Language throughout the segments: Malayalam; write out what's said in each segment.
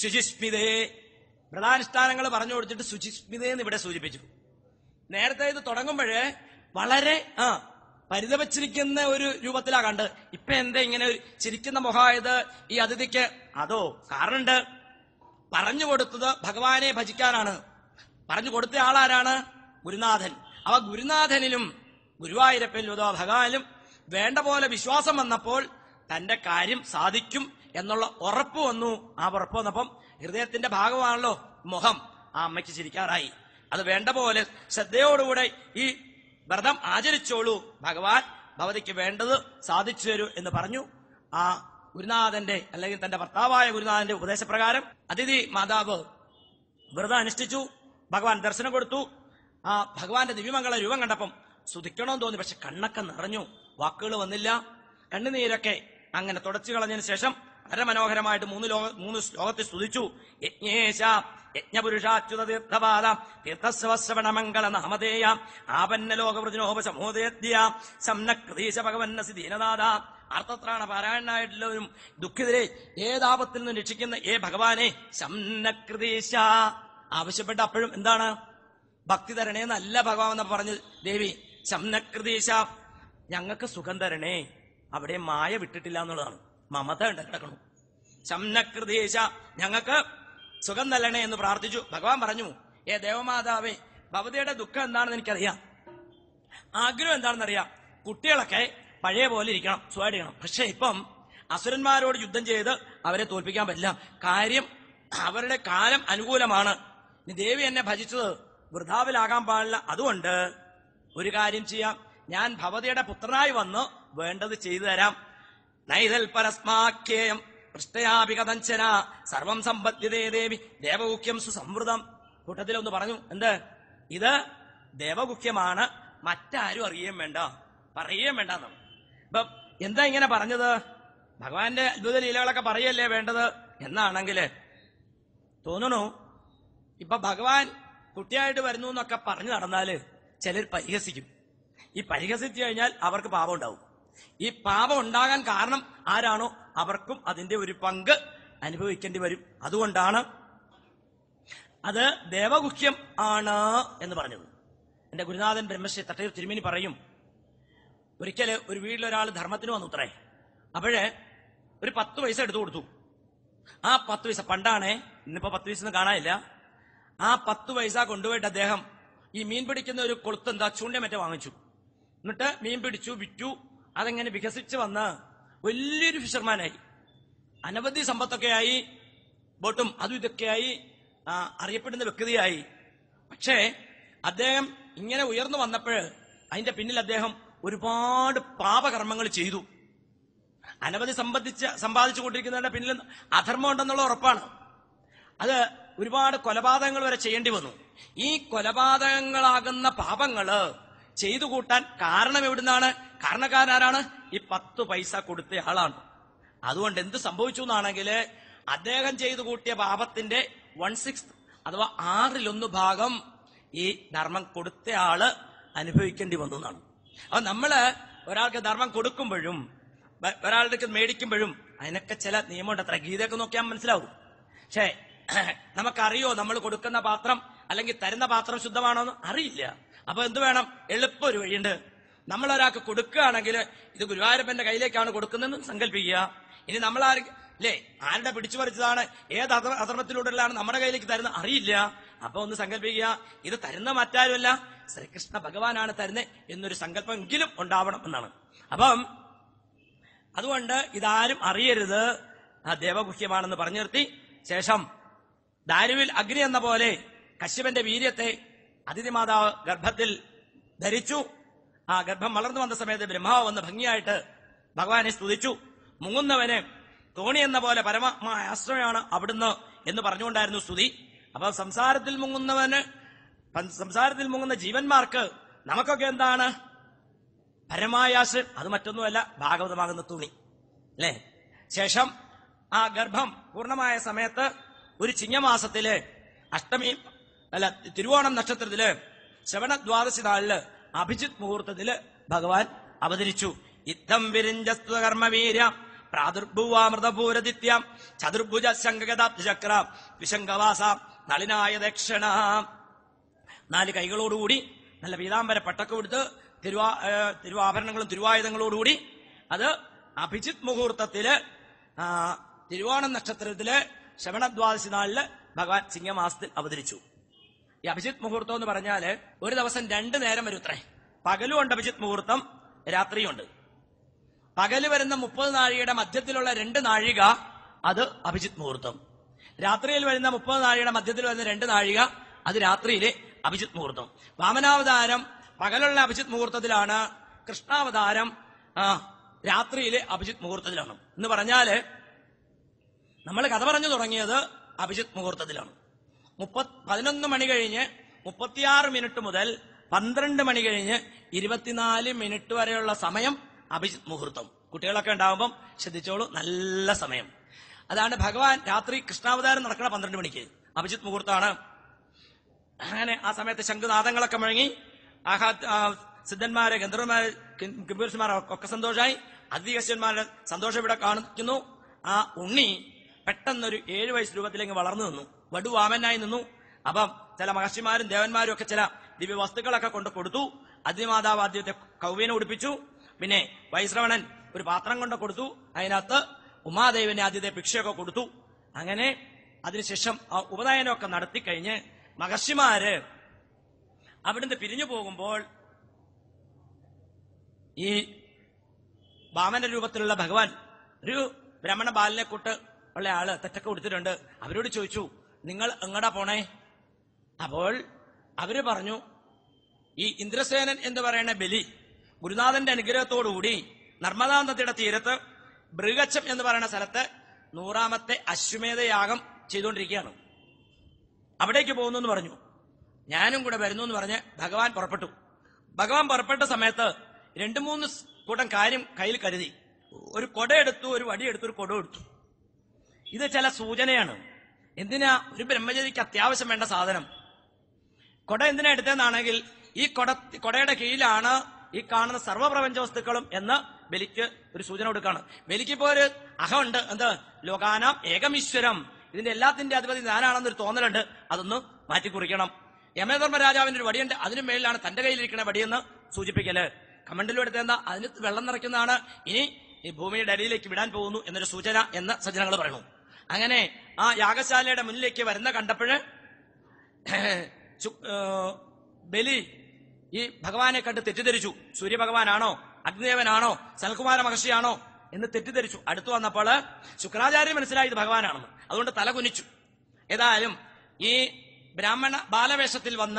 ശുചിസ്മിതേ വ്രതാനുഷ്ഠാനങ്ങൾ പറഞ്ഞു കൊടുത്തിട്ട് ശുചിസ്മിതേ എന്ന് ഇവിടെ സൂചിപ്പിച്ചു നേരത്തെ ഇത് തുടങ്ങുമ്പോഴേ വളരെ ആ പരിതപിച്ചിരിക്കുന്ന ഒരു രൂപത്തിലാ കണ്ട് ഇപ്പൊ എന്താ ഇങ്ങനെ ഒരു ചിരിക്കുന്ന മുഖമായത് ഈ അതിഥിക്ക് അതോ കാരണമുണ്ട് പറഞ്ഞു കൊടുത്തത് ഭഗവാനെ ഭജിക്കാനാണ് പറഞ്ഞു കൊടുത്ത ആളാരാണ് ഗുരുനാഥൻ അവ ഗുരുനാഥനിലും ഗുരുവായൂരപ്പനിലും അതോ ഭഗവാനിലും വേണ്ട പോലെ വിശ്വാസം വന്നപ്പോൾ തന്റെ കാര്യം സാധിക്കും എന്നുള്ള ഉറപ്പ് വന്നു ആ ഉറപ്പ് വന്നപ്പം ഹൃദയത്തിന്റെ ഭാഗമാണല്ലോ മുഖം ആ അമ്മയ്ക്ക് ചിരിക്കാറായി അത് വേണ്ട പോലെ ശ്രദ്ധയോടുകൂടെ ഈ വ്രതം ആചരിച്ചോളൂ ഭഗവാൻ ഭവതിക്ക് വേണ്ടത് സാധിച്ചു തരൂ എന്ന് പറഞ്ഞു ആ ഗുരുനാഥന്റെ അല്ലെങ്കിൽ തന്റെ ഭർത്താവായ ഗുരുനാഥന്റെ ഉപദേശപ്രകാരം അതിഥി മാതാവ് വ്രതം അനുഷ്ഠിച്ചു ഭഗവാൻ ദർശനം കൊടുത്തു ആ ഭഗവാന്റെ ദിവ്യമംഗള രൂപം കണ്ടപ്പം സ്തുതിക്കണമെന്ന് തോന്നി പക്ഷെ കണ്ണൊക്കെ നിറഞ്ഞു വാക്കുകൾ വന്നില്ല കണ്ണുനീരൊക്കെ അങ്ങനെ തുടച്ചു കളഞ്ഞതിന് ശേഷം വളരെ മനോഹരമായിട്ട് മൂന്ന് ലോക മൂന്ന് ശ്ലോകത്തെ സ്തുതിച്ചു യജ്ഞേശ യജ്ഞപുരുഷാച്യുത തീർത്ഥപാദ തീർത്ഥശ്രവശ്രവണ മംഗള നാമധേയാം ആപന്ന ലോകവൃജനോപശമോദയദ്യ സംനക്രീശ ഭഗവന്നസി ദീനനാഥ അർത്ഥത്രാണ പാരായണനായിട്ടുള്ളവരും ദുഃഖിതരെ ഏതാപത്തിൽ നിന്ന് രക്ഷിക്കുന്ന ഏ ഭഗവാനെ സംനകൃതീശ ആവശ്യപ്പെട്ട അപ്പോഴും എന്താണ് ഭക്തി തരണേ എന്നല്ല ഭഗവാൻ എന്ന് പറഞ്ഞ് ദേവി സംനകൃതീശ ഞങ്ങൾക്ക് സുഖം തരണേ അവിടെ മായ വിട്ടിട്ടില്ല എന്നുള്ളതാണ് മമത ഉണ്ട് കിടക്കണു സംനകൃതീശ ഞങ്ങൾക്ക് സുഖം തരണേ എന്ന് പ്രാർത്ഥിച്ചു ഭഗവാൻ പറഞ്ഞു ഏ ദേവമാതാവേ ഭവതിയുടെ ദുഃഖം എന്താണെന്ന് എനിക്കറിയാം ആഗ്രഹം എന്താണെന്നറിയാം കുട്ടികളൊക്കെ പഴയ പോലെ ഇരിക്കണം സുഖമായിട്ടിരിക്കണം പക്ഷെ ഇപ്പം അസുരന്മാരോട് യുദ്ധം ചെയ്ത് അവരെ തോൽപ്പിക്കാൻ പറ്റില്ല കാര്യം അവരുടെ കാലം അനുകൂലമാണ് ഇനി ദേവി എന്നെ ഭജിച്ചത് വൃഥാവിലാകാൻ പാടില്ല അതുകൊണ്ട് ഒരു കാര്യം ചെയ്യാം ഞാൻ ഭവതിയുടെ പുത്രനായി വന്ന് വേണ്ടത് ചെയ്തു തരാം നൈതൽ പരസ്മാഖ്യേയം പൃഷ്ടയാപികതഞ്ചന സർവം സമ്പദ്യതേ ദേവി ദേവഗുഖ്യം സുസമൃതം കൂട്ടത്തിലൊന്ന് പറഞ്ഞു എന്ത് ഇത് ദേവഗുഖ്യമാണ് മറ്റാരും അറിയുകയും വേണ്ട പറയുകയും വേണ്ട എന്നാണ് ഇപ്പൊ എന്താ ഇങ്ങനെ പറഞ്ഞത് ഭഗവാന്റെ അത്ഭുത ലീലകളൊക്കെ പറയല്ലേ വേണ്ടത് എന്നാണെങ്കില് തോന്നണു ഇപ്പൊ ഭഗവാൻ കുട്ടിയായിട്ട് വരുന്നു എന്നൊക്കെ പറഞ്ഞു നടന്നാല് ചിലർ പരിഹസിക്കും ഈ പരിഹസിച്ചു കഴിഞ്ഞാൽ അവർക്ക് പാപം ഉണ്ടാവും ഈ പാപം ഉണ്ടാകാൻ കാരണം ആരാണോ അവർക്കും അതിന്റെ ഒരു പങ്ക് അനുഭവിക്കേണ്ടി വരും അതുകൊണ്ടാണ് അത് ദേവഗുഹ്യം ആണ് എന്ന് പറഞ്ഞത് എന്റെ ഗുരുനാഥൻ ബ്രഹ്മശ്രീ തട്ടയൂർ തിരുമേനി പറയും ഒരിക്കല് ഒരു വീട്ടിലൊരാൾ ധർമ്മത്തിന് വന്നു ഉത്രേ അപ്പോഴേ ഒരു പത്ത് പൈസ എടുത്തു കൊടുത്തു ആ പത്ത് പൈസ പണ്ടാണേ ഇന്നിപ്പോ പത്ത് പൈസ ഒന്നും കാണാനില്ല ആ പത്ത് പൈസ കൊണ്ടുപോയിട്ട് അദ്ദേഹം ഈ മീൻ പിടിക്കുന്ന ഒരു കൊളുത്ത് എന്താ ചൂണ്ട മറ്റേ വാങ്ങിച്ചു എന്നിട്ട് മീൻ പിടിച്ചു വിറ്റു അതെങ്ങനെ വികസിച്ച് വന്ന് വലിയൊരു ഫിഷർമാനായി അനവധി സമ്പത്തൊക്കെയായി ബോട്ടും അതും ഇതൊക്കെയായി ആ, അറിയപ്പെടുന്ന വ്യക്തിയായി പക്ഷേ അദ്ദേഹം ഇങ്ങനെ ഉയർന്നു വന്നപ്പോൾ അതിന്റെ പിന്നിൽ അദ്ദേഹം ഒരുപാട് പാപകർമ്മങ്ങൾ ചെയ്തു അനവധി സമ്പത്തിച്ച് സമ്പാദിച്ചു കൊണ്ടിരിക്കുന്നതിന്റെ പിന്നിൽ അധർമ്മം ഉണ്ടെന്നുള്ള ഉറപ്പാണ് അത് ഒരുപാട് കൊലപാതകങ്ങൾ വരെ ചെയ്യേണ്ടി വന്നു ഈ കൊലപാതകങ്ങളാകുന്ന പാപങ്ങള് ചെയ്തു കൂട്ടാൻ കാരണം എവിടുന്നാണ് കാരണക്കാരാരാണ് ഈ പത്ത് പൈസ കൊടുത്ത ആളാണ് അതുകൊണ്ട് എന്ത് സംഭവിച്ചു എന്നാണെങ്കിൽ അദ്ദേഹം ചെയ്തു കൂട്ടിയ പാപത്തിന്റെ വൺ സിക്സ് അഥവാ ആറിലൊന്ന് ഭാഗം ഈ ധർമ്മം കൊടുത്ത ആള് അനുഭവിക്കേണ്ടി വന്നു എന്നാണ് അപ്പൊ നമ്മള് ഒരാൾക്ക് ധർമ്മം കൊടുക്കുമ്പോഴും വ- ഒരാളുടെ മേടിക്കുമ്പോഴും അതിനൊക്കെ ചില നിയമമുണ്ട് അത്ര ഗീതയൊക്കെ നോക്കിയാൽ മനസ്സിലാവും പക്ഷേ നമുക്കറിയോ നമ്മൾ കൊടുക്കുന്ന പാത്രം അല്ലെങ്കിൽ തരുന്ന പാത്രം ശുദ്ധമാണോ എന്ന് അറിയില്ല അപ്പൊ എന്ത് വേണം എളുപ്പ ഒരു വഴിയുണ്ട് നമ്മൾ ഒരാൾക്ക് കൊടുക്കുകയാണെങ്കിൽ ഇത് ഗുരുവായൂരപ്പന്റെ കയ്യിലേക്കാണ് കൊടുക്കുന്നതെന്ന് സങ്കല്പിക്കുക ഇനി നമ്മൾ ആര് അല്ലേ ആരുടെ പിടിച്ചു പറിച്ചതാണ് ഏത് അധ- അധർമ്മത്തിലൂടെയാണ് നമ്മുടെ കയ്യിലേക്ക് തരുന്നത് അറിയില്ല അപ്പൊ ഒന്ന് സങ്കല്പിക്കുക ഇത് തരുന്ന മറ്റാരുമല്ല ശ്രീകൃഷ്ണ ഭഗവാനാണ് തരുന്നത് എന്നൊരു സങ്കല്പമെങ്കിലും ഉണ്ടാവണം എന്നാണ് അപ്പം അതുകൊണ്ട് ഇതാരും അറിയരുത് ആ ദേവഗുഹ്യമാണെന്ന് പറഞ്ഞു നിർത്തി ശേഷം ദാരുവിൽ അഗ്നി എന്ന പോലെ കശ്യപന്റെ വീര്യത്തെ അതിഥി മാതാവ് ഗർഭത്തിൽ ധരിച്ചു ആ ഗർഭം വളർന്നു വന്ന സമയത്ത് ബ്രഹ്മാവ് വന്ന് ഭംഗിയായിട്ട് ഭഗവാനെ സ്തുതിച്ചു മുങ്ങുന്നവന് തോണി എന്ന പോലെ പരമമായ ആശ്രയമാണ് അവിടുന്ന് എന്ന് പറഞ്ഞുകൊണ്ടായിരുന്നു സ്തുതി അപ്പൊ സംസാരത്തിൽ മുങ്ങുന്നവന് പ- സംസാരത്തിൽ മുങ്ങുന്ന ജീവന്മാർക്ക് നമുക്കൊക്കെ എന്താണ് പരമായാസ് അത് മറ്റൊന്നുമല്ല ഭാഗവതമാകുന്ന തുണി അല്ലേ ശേഷം ആ ഗർഭം പൂർണ്ണമായ സമയത്ത് ഒരു ചിങ്ങമാസത്തില് അഷ്ടമി അല്ല തിരുവോണം നക്ഷത്രത്തില് ശ്രവണ ദ്വാദശി നാളില് അഭിജിത് മുഹൂർത്തത്തില് ഭഗവാൻ അവതരിച്ചു ഇത്തം വിരിഞ്ചസ്തു കർമ്മവീര പ്രാദുർഭുവാമൃതപൂരദിത്യം ചതുർഭുജ ശങ്കഗതാബ്ജക്രാം വിശങ്കവാസാം നളിനായ ദക്ഷണ നാല് കൈകളോടുകൂടി നല്ല പീതാംബര പട്ടൊക്കെ കൊടുത്ത് തിരുവാ ഏ, തിരുവാഭരണങ്ങളും തിരുവായുധങ്ങളോടുകൂടി അത് അഭിജിത് മുഹൂർത്തത്തില് ആ, തിരുവോണം നക്ഷത്രത്തില് ശ്രവണദ്വാദശി നാളില് ഭഗവാൻ ചിങ്ങമാസത്തിൽ അവതരിച്ചു ഈ അഭിജിത് മുഹൂർത്തം എന്ന് പറഞ്ഞാല് ഒരു ദിവസം രണ്ടു നേരം വരും ഇത്രേ പകലും ഉണ്ട് അഭിജിത് മുഹൂർത്തം രാത്രിയുണ്ട് പകല് വരുന്ന മുപ്പത് നാഴികയുടെ മധ്യത്തിലുള്ള രണ്ട് നാഴിക അത് അഭിജിത് മുഹൂർത്തം രാത്രിയിൽ വരുന്ന മുപ്പത് നാഴികയുടെ മധ്യത്തിൽ വരുന്ന രണ്ട് നാഴിക അത് രാത്രിയിലെ അഭിജിത് മുഹൂർത്തം വാമനാവതാരം പകലുള്ള അഭിജിത് മുഹൂർത്തത്തിലാണ് കൃഷ്ണാവതാരം ആ രാത്രിയിലെ അഭിജിത് മുഹൂർത്തത്തിലാണ് എന്ന് പറഞ്ഞാല് നമ്മൾ കഥ പറഞ്ഞു തുടങ്ങിയത് അഭിജിത് മുഹൂർത്തത്തിലാണ് മുപ്പത് പതിനൊന്ന് മണി കഴിഞ്ഞ് മുപ്പത്തിയാറ് മിനിറ്റ് മുതൽ പന്ത്രണ്ട് മണി കഴിഞ്ഞ് ഇരുപത്തിനാല് മിനിറ്റ് വരെയുള്ള സമയം അഭിജിത് മുഹൂർത്തം കുട്ടികളൊക്കെ ഉണ്ടാവുമ്പം ശ്രദ്ധിച്ചോളൂ നല്ല സമയം അതാണ് ഭഗവാൻ രാത്രി കൃഷ്ണാവതാരം നടക്കുന്ന പന്ത്രണ്ട് മണിക്ക് അഭിജിത് മുഹൂർത്തമാണ് അങ്ങനെ ആ സമയത്ത് ശംഖുനാഥങ്ങളൊക്കെ മുഴങ്ങി ആഹാ ആ, സിദ്ധന്മാരെ ഗന്ധർവന്മാരെ ഗംഭീരന്മാരെ ഒക്കെ സന്തോഷമായി അതികശ്യന്മാരുടെ സന്തോഷം ഇവിടെ കാണിക്കുന്നു ആ ഉണ്ണി പെട്ടെന്നൊരു ഏഴു വയസ്സ് രൂപത്തിലേക്ക് വളർന്നു നിന്നു വടുവാമനായി നിന്നു അപ്പം ചില മഹർഷിമാരും ദേവന്മാരും ഒക്കെ ചില ദിവ്യ വസ്തുക്കളൊക്കെ കൊണ്ട് കൊടുത്തു അതിമാതാവ് ആദ്യത്തെ കൗവ്യനെ ഉടുപ്പിച്ചു പിന്നെ വൈശ്രവണൻ ഒരു പാത്രം കൊണ്ട് കൊടുത്തു അതിനകത്ത് ഉമാദേവന് ആദ്യത്തെ ഭിക്ഷയൊക്കെ കൊടുത്തു അങ്ങനെ അതിനുശേഷം ആ ഉപനയനമൊക്കെ നടത്തിക്കഴിഞ്ഞ് മഹർഷിമാര് അവിടുന്ന് പിരിഞ്ഞു പോകുമ്പോൾ ഈ വാമന രൂപത്തിലുള്ള ഭഗവാൻ ഒരു ബ്രാഹ്മണ ബാലിനെ കൂട്ട് ഉള്ള ആള് തെറ്റൊക്കെ കൊടുത്തിട്ടുണ്ട് അവരോട് ചോദിച്ചു നിങ്ങൾ എങ്ങടാ പോണേ അപ്പോൾ അവര് പറഞ്ഞു ഈ ഇന്ദ്രസേനൻ എന്ന് പറയുന്ന ബലി ഗുരുനാഥന്റെ അനുഗ്രഹത്തോടുകൂടി നർമ്മദാ നദിയുടെ തീരത്ത് ബൃഗച്ചം എന്ന് പറയുന്ന സ്ഥലത്ത് നൂറാമത്തെ അശ്വമേധയാഗം ചെയ്തുകൊണ്ടിരിക്കുകയാണ് അവിടേക്ക് പോകുന്നു എന്ന് പറഞ്ഞു ഞാനും കൂടെ വരുന്നു എന്ന് പറഞ്ഞ് ഭഗവാൻ പുറപ്പെട്ടു ഭഗവാൻ പുറപ്പെട്ട സമയത്ത് രണ്ടു മൂന്ന് സ് കൂട്ടം കാര്യം കയ്യിൽ കരുതി ഒരു കൊട എടുത്തു ഒരു വടി എടുത്തു ഒരു കൊട എടുത്തു ഇത് ചില സൂചനയാണ് എന്തിനാ ഒരു ബ്രഹ്മചരിക്ക് അത്യാവശ്യം വേണ്ട സാധനം കൊട എന്തിനാ എടുത്തതെന്നാണെങ്കിൽ ഈ കൊട കൊടയുടെ കീഴിലാണ് ഈ കാണുന്ന സർവ്വപ്രപഞ്ച വസ്തുക്കളും എന്ന് ബലിക്ക് ഒരു സൂചന കൊടുക്കാണ് ബലിക്ക് ഇപ്പോ ഒരു അഹമുണ്ട് എന്ത് ലോകാനാം ഏകമീശ്വരം ഇതിന്റെ എല്ലാത്തിന്റെ അധിപതി ഞാനാണെന്നൊരു തോന്നലുണ്ട് അതൊന്ന് മാറ്റി കുറിക്കണം യമധർമ്മ രാജാവിന്റെ ഒരു വടിയുണ്ട് അതിനു മേളിലാണ് തന്റെ കയ്യിലിരിക്കുന്ന വടിയെന്ന് സൂചിപ്പിക്കല് കമണ്ടലും എടുത്തെന്താ അതിന് വെള്ളം നിറയ്ക്കുന്നതാണ് ഇനി ഈ ഭൂമിയുടെ അടിയിലേക്ക് വിടാൻ പോകുന്നു എന്നൊരു സൂചന എന്ന് സജ്ജനങ്ങൾ പറയുന്നു അങ്ങനെ ആ യാഗശാലയുടെ മുന്നിലേക്ക് വരുന്ന കണ്ടപ്പോഴ് ചു- ഏ, ബലി ഈ ഭഗവാനെ കണ്ട് തെറ്റിദ്ധരിച്ചു സൂര്യഭഗവാനാണോ അഗ്നിദേവനാണോ സൽകുമാര മഹർഷിയാണോ എന്ന് തെറ്റിദ്ധരിച്ചു അടുത്തു വന്നപ്പോൾ ശുക്രാചാര്യ മനസ്സിലായി ഇത് ഭഗവാനാണെന്ന് അതുകൊണ്ട് തല കുനിച്ചു ഏതായാലും ഈ ബ്രാഹ്മണ ബാലവേഷത്തിൽ വന്ന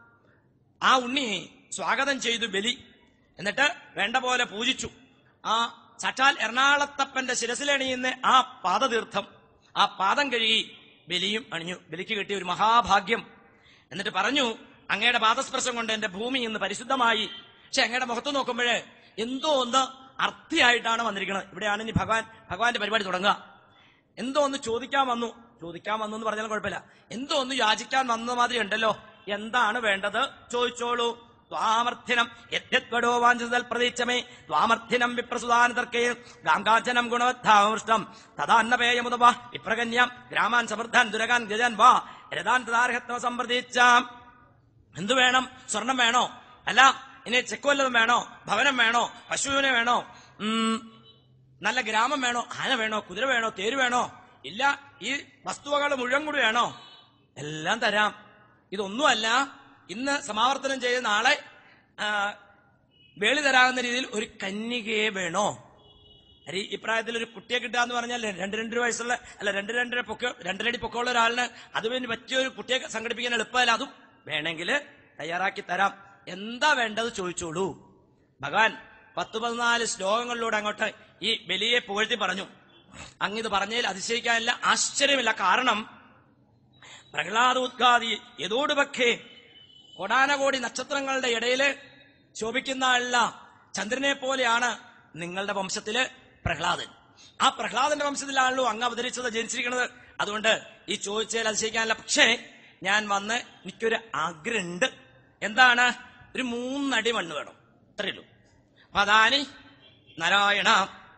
ആ ഉണ്ണിയെ സ്വാഗതം ചെയ്തു ബലി എന്നിട്ട് വേണ്ട പോലെ പൂജിച്ചു ആ സച്ചാൽ എറണാകുളത്തപ്പന്റെ ശിരസിലണിയുന്ന ആ പാദതീർത്ഥം ആ പാദം കഴുകി ബലിയും അണിഞ്ഞു ബലിക്ക് കിട്ടിയ ഒരു മഹാഭാഗ്യം എന്നിട്ട് പറഞ്ഞു അങ്ങയുടെ പാദസ്പർശം കൊണ്ട് എന്റെ ഭൂമി ഇന്ന് പരിശുദ്ധമായി പക്ഷെ അങ്ങയുടെ മുഖത്ത് നോക്കുമ്പോഴേ എന്തോ ഒന്ന് അർത്ഥിയായിട്ടാണ് വന്നിരിക്കുന്നത് ഇവിടെയാണ് ഇനി ഭഗവാൻ ഭഗവാന്റെ പരിപാടി തുടങ്ങുക എന്തോ ഒന്ന് ചോദിക്കാൻ വന്നു ചോദിക്കാൻ വന്നു എന്ന് പറഞ്ഞാലും കുഴപ്പമില്ല എന്തോ ഒന്ന് യാചിക്കാൻ വന്ന മാതിരി ഉണ്ടല്ലോ എന്താണ് വേണ്ടത് ചോദിച്ചോളൂ ത്വാമർത്ഥിനം യദ്വടോ വാഞ്ചൽ പ്രതീക്ഷമേ ത്വാമർത്ഥിനം വിപ്രസുതാനതർക്കേ ഗാംഗാചനം ഗുണവദ്ധാമൃഷ്ടം തഥാന്നപേയമുതവ വിപ്രകന്യാം ഗ്രാമാൻ സമൃദ്ധാൻ ദുരകാൻ ഗജാൻ വാ രഥാൻ തദാർഹത്വ സംപ്രതീച്ചാം എന്തു വേണം സ്വർണം വേണോ അല്ല ഇനി ചെക്ക് വല്ലതും വേണോ ഭവനം വേണോ പശുവിനെ വേണോ ഉം, നല്ല ഗ്രാമം വേണോ ആന വേണോ കുതിര വേണോ തേര് വേണോ ഇല്ല ഈ വസ്തുവകൾ മുഴുവൻ കൂടി വേണോ എല്ലാം തരാം ഇതൊന്നുമല്ല ഇന്ന് സമാവർത്തനം ചെയ്ത് നാളെ ആ, വേളി തരാവുന്ന രീതിയിൽ ഒരു കന്യകയെ വേണോ അരി ഇപ്രായത്തിൽ ഒരു കുട്ടിയെ കിട്ടുക എന്ന് പറഞ്ഞാൽ രണ്ട് രണ്ടര വയസ്സുള്ള അല്ല രണ്ട് രണ്ടര പൊക്ക രണ്ടരടി പൊക്കമുള്ള ഒരാളിന് അതിന് പറ്റിയ ഒരു കുട്ടിയെ സംഘടിപ്പിക്കാൻ എളുപ്പമല്ല അതും വേണമെങ്കിൽ തയ്യാറാക്കി തരാം എന്താ വേണ്ടത് ചോദിച്ചോളൂ ഭഗവാൻ പത്ത് പതിനാല് ശ്ലോകങ്ങളിലൂടെ അങ്ങോട്ട് ഈ ബലിയെ പുകഴ്ത്തി പറഞ്ഞു അങ്ങിത് പറഞ്ഞതിൽ അതിശയിക്കാനില്ല ആശ്ചര്യമില്ല കാരണം പ്രഹ്ലാദോദ്ഘാതി യതോട് പക്ഷേ കോടാനകോടി നക്ഷത്രങ്ങളുടെ ഇടയില് ശോഭിക്കുന്ന അല്ല ചന്ദ്രനെ പോലെയാണ് നിങ്ങളുടെ വംശത്തില് പ്രഹ്ലാദൻ ആ പ്രഹ്ലാദന്റെ വംശത്തിലാണല്ലോ അങ്ങ് അവതരിച്ചത് ജനിച്ചിരിക്കുന്നത് അതുകൊണ്ട് ഈ ചോദിച്ചതിൽ അതിശയിക്കാനില്ല പക്ഷേ ഞാൻ വന്ന് എനിക്കൊരു ആഗ്രഹമുണ്ട് എന്താണ് ഒരു മൂന്നടി മണ്ണ് വേണം ഇത്രയുള്ളൂ പതാനി നാരായണ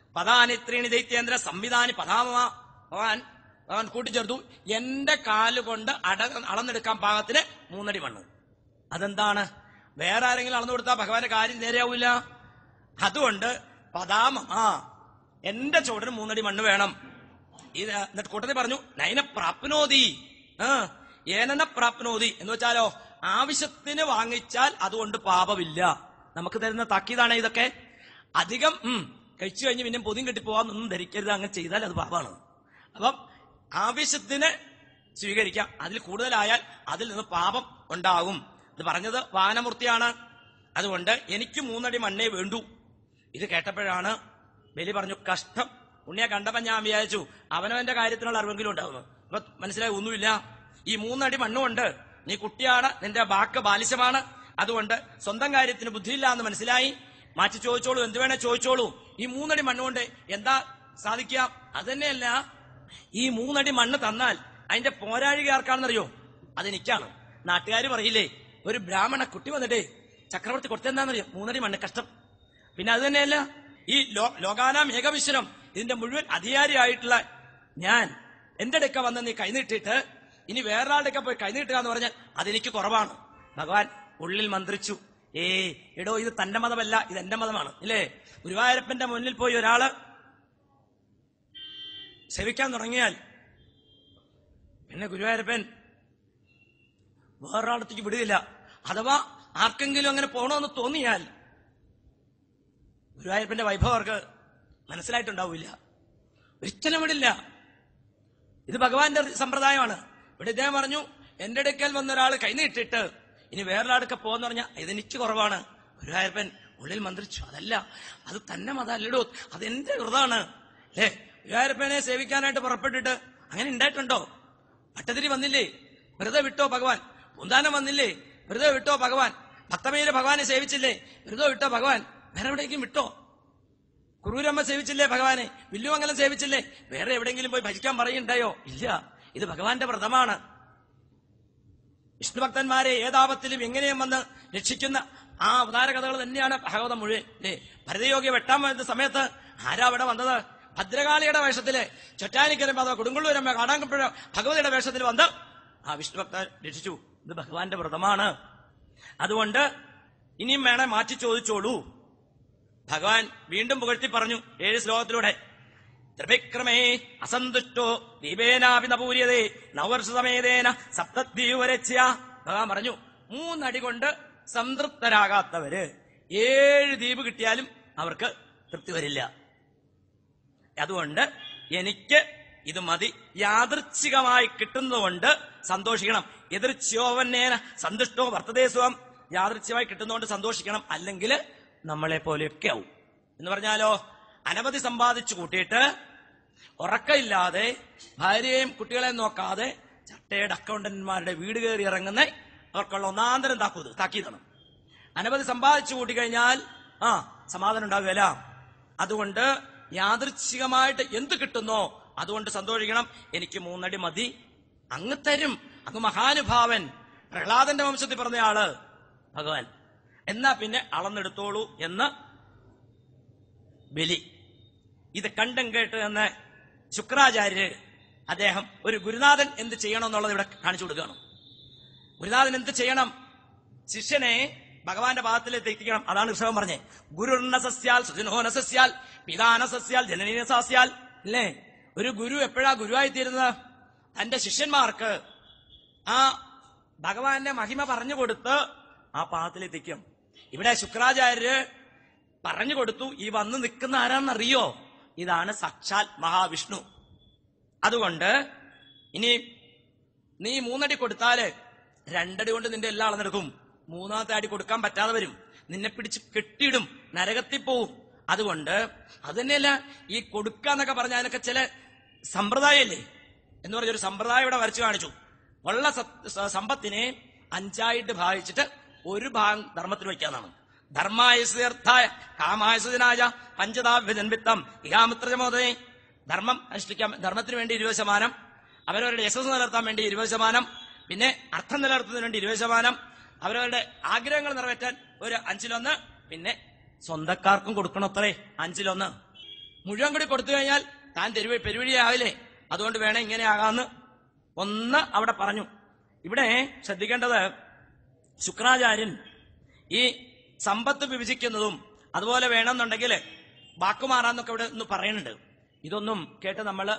പദാനിത്രീണി ദൈത്യേന്ദ്ര സംവിധാനി പദാമ ഭഗവാൻ ഭഗവാൻ കൂട്ടിച്ചേർത്തു എന്റെ കാലുകൊണ്ട് അട അളന്നെടുക്കാൻ പാകത്തിന് മൂന്നടി മണ്ണ് അതെന്താണ് വേറെ ആരെങ്കിലും അളന്നു കൊടുത്താൽ ഭഗവാന്റെ കാര്യം നേരെയാവില്ല അതുകൊണ്ട് പദാമ എന്റെ ചുവടിന് മൂന്നടി മണ്ണ് വേണം ഇത് എന്നിട്ട് കൂട്ടത്തിൽ പറഞ്ഞു നൈന പ്രാപ്നോതി ആ ഏനന പ്രാപ്നോതി എന്ന് വെച്ചാലോ ആവശ്യത്തിന് വാങ്ങിച്ചാൽ അതുകൊണ്ട് പാപമില്ല നമുക്ക് തരുന്ന താക്കീതാണ് ഇതൊക്കെ അധികം ഉം, കഴിച്ചു കഴിഞ്ഞ് പിന്നെ പൊതിയും കെട്ടിപ്പോവാന്നൊന്നും ധരിക്കരുത് അങ്ങനെ ചെയ്താൽ അത് പാപമാണ് അപ്പം ആവശ്യത്തിന് സ്വീകരിക്കാം അതിൽ കൂടുതലായാൽ അതിൽ നിന്ന് പാപം ഉണ്ടാകും ഇത് പറഞ്ഞത് വാനമൂർത്തിയാണ് അതുകൊണ്ട് എനിക്ക് മൂന്നടി മണ്ണേ വേണ്ടൂ ഇത് കേട്ടപ്പോഴാണ് ബലി പറഞ്ഞു കഷ്ടം ഉണ്ണിയെ കണ്ടപ്പോ ഞാൻ വിചാരിച്ചു അവനവന്റെ കാര്യത്തിനുള്ള അറിവെങ്കിലും ഉണ്ടാവുന്നു അപ്പൊ മനസ്സിലായി ഒന്നുമില്ല ഈ മൂന്നടി മണ്ണുകൊണ്ട് നീ കുട്ടിയാണ് നിന്റെ വാക്ക് ബാലിശമാണ് അതുകൊണ്ട് സ്വന്തം കാര്യത്തിന് ബുദ്ധിയില്ല എന്ന് മനസ്സിലായി മാറ്റി ചോദിച്ചോളൂ എന്ത് വേണേ ചോദിച്ചോളൂ ഈ മൂന്നടി മണ്ണുകൊണ്ട് എന്താ സാധിക്കുക അതന്നെയല്ല ഈ മൂന്നടി മണ്ണ് തന്നാൽ അതിന്റെ പോരാഴിക ആർക്കാണെന്നറിയോ അതെനിക്കാണ് നാട്ടുകാർ പറയില്ലേ ഒരു ബ്രാഹ്മണ കുട്ടി വന്നിട്ടേ ചക്രവർത്തി കൊടുത്തെന്താണെന്നറിയോ മൂന്നടി മണ്ണ് കഷ്ടം പിന്നെ അത് തന്നെയല്ല ഈ ലോ- ലോകാനാം ഏകവിശ്വരം ഇതിന്റെ മുഴുവൻ അധികാരിയായിട്ടുള്ള ഞാൻ എന്റെ അടുക്ക വന്ന് നീ കൈനീട്ടിട്ട് ഇനി വേറൊരാളുടെ ഒക്കെ പോയി കൈനീട്ടുക എന്ന് പറഞ്ഞാൽ അതെനിക്ക് കുറവാണ് ഭഗവാൻ ഉള്ളിൽ മന്ത്രിച്ചു ഏ എടോ ഇത് തന്റെ മതമല്ല ഇത് എന്റെ മതമാണ് ഇല്ലേ ഗുരുവായൂരപ്പന്റെ മുന്നിൽ പോയി ഒരാള് സേവിക്കാൻ തുടങ്ങിയാൽ പിന്നെ ഗുരുവായൂരപ്പൻ വേറൊരാളത്തേക്ക് വിടുകയില്ല അഥവാ ആർക്കെങ്കിലും അങ്ങനെ പോകണമെന്ന് തോന്നിയാൽ ഗുരുവായൂരപ്പന്റെ വൈഭവം അവർക്ക് മനസ്സിലായിട്ടുണ്ടാവില്ല ഒരിക്കലും വിടില്ല ഇത് ഭഗവാന്റെ സമ്പ്രദായമാണ് ഇവിടെ ഇദ്ദേഹം പറഞ്ഞു എന്റെ അടുക്കൽ വന്ന ഒരാൾ കൈനീട്ടിട്ട് ഇനി വേറൊരാളൊക്കെ പോന്ന് പറഞ്ഞാൽ ഇതെനിക്ക് കുറവാണ് ഗുരുവായൂരപ്പൻ ഉള്ളിൽ മന്ത്രിച്ചു അതല്ല അത് തന്നെ മതല്ലടോ അതെന്റെ വ്രതാണ് അല്ലേ ഗുരുവായൂരപ്പനെ സേവിക്കാനായിട്ട് പുറപ്പെട്ടിട്ട് അങ്ങനെ ഉണ്ടായിട്ടുണ്ടോ ഭട്ടതിരി വന്നില്ലേ വെറുതെ വിട്ടോ ഭഗവാൻ പൂന്താനം വന്നില്ലേ വെറുതെ വിട്ടോ ഭഗവാൻ ഭക്തമേര് ഭഗവാനെ സേവിച്ചില്ലേ വെറുതെ വിട്ടോ ഭഗവാൻ വേറെ എവിടേക്കും വിട്ടോ കുറൂരമ്മ സേവിച്ചില്ലേ ഭഗവാനെ വില്ലുമംഗലം സേവിച്ചില്ലേ വേറെ എവിടെയെങ്കിലും പോയി ഭജിക്കാൻ പറയുണ്ടായോ ഇല്ല ഇത് ഭഗവാന്റെ വ്രതമാണ് വിഷ്ണുഭക്തന്മാരെ ഏതാപത്തിലും എങ്ങനെയും വന്ന് രക്ഷിക്കുന്ന ആ അവതാര കഥകൾ തന്നെയാണ് ഭാഗവതം മുഴുവൻ അല്ലേ ഭരതയോഗി വെട്ടാൻ വരുന്ന സമയത്ത് ആരാ അവിടെ വന്നത് ഭദ്രകാളിയുടെ വേഷത്തില് ചൊറ്റാനിക്കരമ്പ അതോ കൊടുങ്ങല്ലൂരമ്മ കാടാങ്കപ്പുഴ ഭഗവതിയുടെ വേഷത്തിൽ വന്ന് ആ വിഷ്ണുഭക്ത രക്ഷിച്ചു ഇത് ഭഗവാന്റെ വ്രതമാണ് അതുകൊണ്ട് ഇനിയും വേണേ മാറ്റി ചോദിച്ചോളൂ ഭഗവാൻ വീണ്ടും പുകഴ്ത്തി പറഞ്ഞു ഏഴ് ശ്ലോകത്തിലൂടെ ത്രിവിക്രമേ അസന്തുഷ്ടോ ദീപേനാപി നപൂര്യതേ നവവർഷസമേതേന സപ്തദ്വീപരച്യ ഭഗവാൻ പറഞ്ഞു മൂന്നടി കൊണ്ട് സംതൃപ്തരാകാത്തവര് ഏഴ് ദ്വീപ് കിട്ടിയാലും അവർക്ക് തൃപ്തി വരില്ല അതുകൊണ്ട് എനിക്ക് ഇത് മതി യാദൃച്ഛികമായി കിട്ടുന്നതുകൊണ്ട് സന്തോഷിക്കണം എതിർച്യോവന്നേന സന്തുഷ്ടോ വർത്തതേ സ്വം യാദൃച്ഛികമായി കിട്ടുന്നതുകൊണ്ട് സന്തോഷിക്കണം അല്ലെങ്കിൽ നമ്മളെ പോലെയൊക്കെ ആവും എന്ന് പറഞ്ഞാലോ അനവധി സമ്പാദിച്ചു കൂട്ടിയിട്ട് ഉറക്കമില്ലാതെ ഭാര്യയെയും കുട്ടികളെയും നോക്കാതെ ചട്ടയുടെ അക്കൗണ്ടന്മാരുടെ വീട് കയറി ഇറങ്ങുന്ന അവർക്കുള്ള ഒന്നാന്തരം താക്കൂത് താക്കീതാണ് അനവധി സമ്പാദിച്ചു കൂട്ടിക്കഴിഞ്ഞാൽ ആ സമാധാനം ഉണ്ടാകുകയില്ല അതുകൊണ്ട് യാദൃച്ഛികമായിട്ട് എന്ത് കിട്ടുന്നോ അതുകൊണ്ട് സന്തോഷിക്കണം എനിക്ക് മൂന്നടി മതി അങ്ങ് തരും അങ്ങ് മഹാനുഭാവൻ പ്രഹ്ലാദന്റെ വംശത്തിൽ പറഞ്ഞയാള് ഭഗവാൻ എന്നാ പിന്നെ അളന്നെടുത്തോളൂ എന്ന് ബലി ഇത് കണ്ടും കേട്ട് എന്ന് ശുക്രാചാര്യര് അദ്ദേഹം ഒരു ഗുരുനാഥൻ എന്ത് ചെയ്യണം എന്നുള്ളത് ഇവിടെ കാണിച്ചു കൊടുക്കുകയാണ് ഗുരുനാഥൻ എന്ത് ചെയ്യണം ശിഷ്യനെ ഭഗവാന്റെ പാദത്തിലേക്ക് എത്തിക്കണം അതാണ് ഋഷഭം പറഞ്ഞേ ഗുരുർണ സസ്യാൽ സുജനോന സസ്യാൽ പിതാന സസ്യാൽ ജനനീന സസ്യാൽ അല്ലേ ഒരു ഗുരു എപ്പോഴാ ഗുരുവായിത്തീരുന്നത് തന്റെ ശിഷ്യന്മാർക്ക് ആ ഭഗവാന്റെ മഹിമ പറഞ്ഞു കൊടുത്ത് ആ പാദത്തിലെത്തിക്കും ഇവിടെ ശുക്രാചാര്യര് പറഞ്ഞു കൊടുത്തു ഈ വന്ന് നിൽക്കുന്ന ആരാന്നറിയോ ഇതാണ് സാക്ഷാൽ മഹാവിഷ്ണു അതുകൊണ്ട് ഇനി നീ മൂന്നടി കൊടുത്താല് രണ്ടടി കൊണ്ട് നിന്റെ എല്ലാം അളന്നെടുക്കും മൂന്നാമത്തെ അടി കൊടുക്കാൻ പറ്റാതെ വരും നിന്നെ പിടിച്ച് കെട്ടിയിടും നരകത്തിൽ പോവും അതുകൊണ്ട് അത് തന്നെയല്ല ഈ കൊടുക്കാന്നൊക്കെ പറഞ്ഞ അതിനൊക്കെ ചില സമ്പ്രദായമല്ലേ എന്ന് പറഞ്ഞൊരു സമ്പ്രദായം ഇവിടെ വരച്ചു കാണിച്ചു ഉള്ള സത്ത് സ- സമ്പത്തിനെ അഞ്ചായിട്ട് ഭാഗിച്ചിട്ട് ഒരു ഭാഗം ധർമ്മത്തിന് വയ്ക്കാന്നാണ് ധർമായസായ കാമായസനായ പഞ്ചതാഭ്യജൻവിത്തം ഇഹാമിത്രമോദനെ ധർമ്മം അനുഷ്ഠിക്കാൻ ധർമ്മത്തിന് വേണ്ടി ഇരുപത് ശതമാനം അവരവരുടെ യശസ് നിലനിർത്താൻ വേണ്ടി ഇരുപത് ശതമാനം പിന്നെ അർത്ഥം നിലനിർത്തുന്നതിന് വേണ്ടി ഇരുപത് ശതമാനം അവരവരുടെ ആഗ്രഹങ്ങൾ നിറവേറ്റാൻ ഒരു അഞ്ചിലൊന്ന് പിന്നെ സ്വന്തക്കാർക്കും കൊടുക്കണം അത്രേ അഞ്ചിലൊന്ന് മുഴുവൻ കൂടി കൊടുത്തു കഴിഞ്ഞാൽ താൻ തെരുവ പെരുവഴിയാവില്ലേ അതുകൊണ്ട് വേണം ഇങ്ങനെ ആകാന്ന് ഒന്ന് അവിടെ പറഞ്ഞു ഇവിടെ ശ്രദ്ധിക്കേണ്ടത് ശുക്രാചാര്യൻ ഈ സമ്പത്ത് വിഭജിക്കുന്നതും അതുപോലെ വേണമെന്നുണ്ടെങ്കിൽ വാക്കുമാറാന്നൊക്കെ ഇവിടെ ഒന്ന് പറയുന്നുണ്ട് ഇതൊന്നും കേട്ട് നമ്മൾ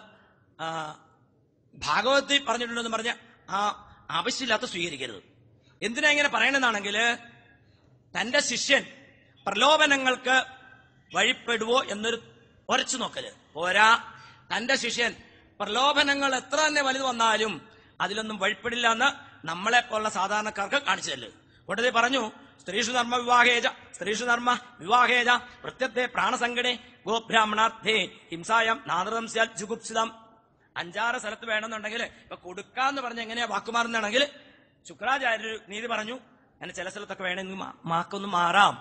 ഭാഗവത്തിൽ പറഞ്ഞിട്ടുണ്ടെന്ന് പറഞ്ഞ ആ ആവശ്യമില്ലാത്ത സ്വീകരിക്കരുത് എന്തിനാ ഇങ്ങനെ പറയണെന്നാണെങ്കിൽ തന്റെ ശിഷ്യൻ പ്രലോഭനങ്ങൾക്ക് വഴിപ്പെടുവോ എന്നൊരു ഉരച്ചു നോക്കല് പോരാ തന്റെ ശിഷ്യൻ പ്രലോഭനങ്ങൾ എത്ര തന്നെ വലുത് വന്നാലും അതിലൊന്നും വഴിപ്പെടില്ല എന്ന് നമ്മളെ പോലുള്ള സാധാരണക്കാർക്ക് കാണിച്ചു തല്ല് ഉടനെ പറഞ്ഞു സ്ത്രീഷു ധർമ്മ വിവാഹേജ സ്ത്രീഷു ധർമ്മ വിവാഹേജ പ്രത്യത്തെ പ്രാണസങ്കടേ ഗോബ്രാഹ്മണാർത്ഥേ ഹിംസായം നാദൃതം സ്യാൽ ജുഗുപ്സിതം അഞ്ചാറ് സ്ഥലത്ത് വേണമെന്നുണ്ടെങ്കിൽ ഇപ്പൊ കൊടുക്കാന്ന് പറഞ്ഞ എങ്ങനെയാ വാക്കുമാറുന്നാണെങ്കിൽ ശുക്രാചാര്യർ നീതി പറഞ്ഞു അങ്ങനെ ചില സ്ഥലത്തൊക്കെ വേണമെങ്കിൽ മാ- മാക്കൊന്ന് മാറാം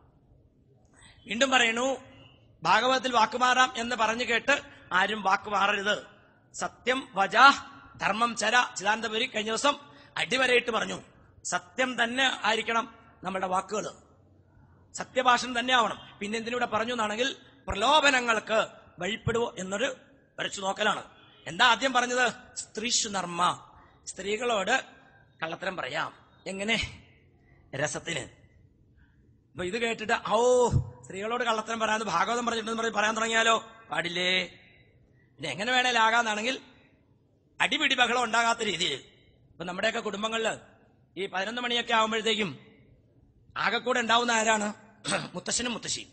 വീണ്ടും പറയുന്നു ഭാഗവതത്തിൽ വാക്കുമാറാം എന്ന് പറഞ്ഞു കേട്ട് ആരും വാക്കുമാറരുത് സത്യം വജ ധർമ്മം ചര ചിദാനന്തപുരി കഴിഞ്ഞ ദിവസം അടിവരയിട്ട് പറഞ്ഞു സത്യം തന്നെ ആയിരിക്കണം നമ്മുടെ വാക്കുകൾ സത്യഭാഷണം തന്നെ ആവണം പിന്നെ എന്തിനൂടെ പറഞ്ഞു എന്നാണെങ്കിൽ പ്രലോഭനങ്ങൾക്ക് വഴിപ്പെടുവോ എന്നൊരു വരച്ചു നോക്കലാണ് എന്താ ആദ്യം പറഞ്ഞത് സ്ത്രീഷു നർമ്മ സ്ത്രീകളോട് കള്ളത്തരം പറയാം എങ്ങനെ രസത്തിന് അപ്പൊ ഇത് കേട്ടിട്ട് ഓ സ്ത്രീകളോട് കള്ളത്തരം പറയാൻ ഭാഗവതം പറഞ്ഞിട്ടുണ്ടെന്ന് പറഞ്ഞ് പറയാൻ തുടങ്ങിയാലോ പാടില്ലേ പിന്നെ എങ്ങനെ വേണേലും ആകാന്നാണെങ്കിൽ അടിപിടി ബഹളം ഉണ്ടാകാത്ത രീതിയിൽ ഇപ്പൊ നമ്മുടെയൊക്കെ കുടുംബങ്ങളിൽ ഈ പതിനൊന്ന് മണിയൊക്കെ ആകുമ്പോഴത്തേക്കും ആകെക്കൂടെ ഉണ്ടാവുന്ന ആരാണ് മുത്തശ്ശനും മുത്തശ്ശിയും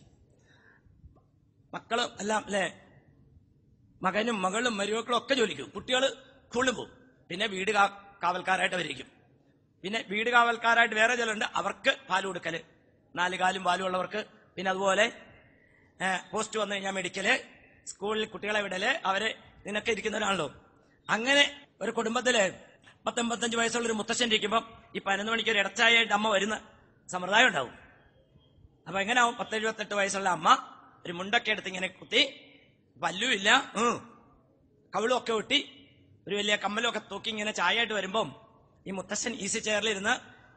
മക്കളും എല്ലാം അല്ലെ മകനും മകളും മരുമക്കളും ഒക്കെ ജോലിക്കും കുട്ടികൾ സ്കൂളിൽ പോകും പിന്നെ വീട് കാ- കാവൽക്കാരായിട്ട് അവരിക്കും പിന്നെ വീട് കാവൽക്കാരായിട്ട് വേറെ ചിലരുണ്ട് അവർക്ക് പാല് കൊടുക്കല് നാല് കാലും പാലും ഉള്ളവർക്ക് പിന്നെ അതുപോലെ ഏ, പോസ്റ്റ് വന്നു കഴിഞ്ഞാൽ മെഡിക്കല് സ്കൂളിൽ കുട്ടികളെ വിടല് അവര് നിനക്ക് ഇരിക്കുന്നവരാണല്ലോ അങ്ങനെ ഒരു കുടുംബത്തില് പത്തൊമ്പത്തഞ്ച് വയസ്സുള്ള ഒരു മുത്തശ്ശൻ ഇരിക്കുമ്പോൾ ഈ പതിനൊന്ന് മണിക്ക് ഒരു ഇടച്ചായിട്ട് അമ്മ വരുന്ന സമ്പ്രദായം ഉണ്ടാവും അപ്പൊ എങ്ങനെയാവും പത്തെഴുപത്തെട്ട് വയസ്സുള്ള അമ്മ ഒരു മുണ്ടൊക്കെ എടുത്ത് ഇങ്ങനെ കുത്തി പല്ലുമില്ല ഉം. കവിളും ഒക്കെ ഒട്ടി ഒരു വലിയ കമ്മലും ഒക്കെ തൂക്കി ഇങ്ങനെ ചായയായിട്ട് വരുമ്പം ഈ മുത്തശ്ശൻ ഈസി ചെയറിലിരുന്ന്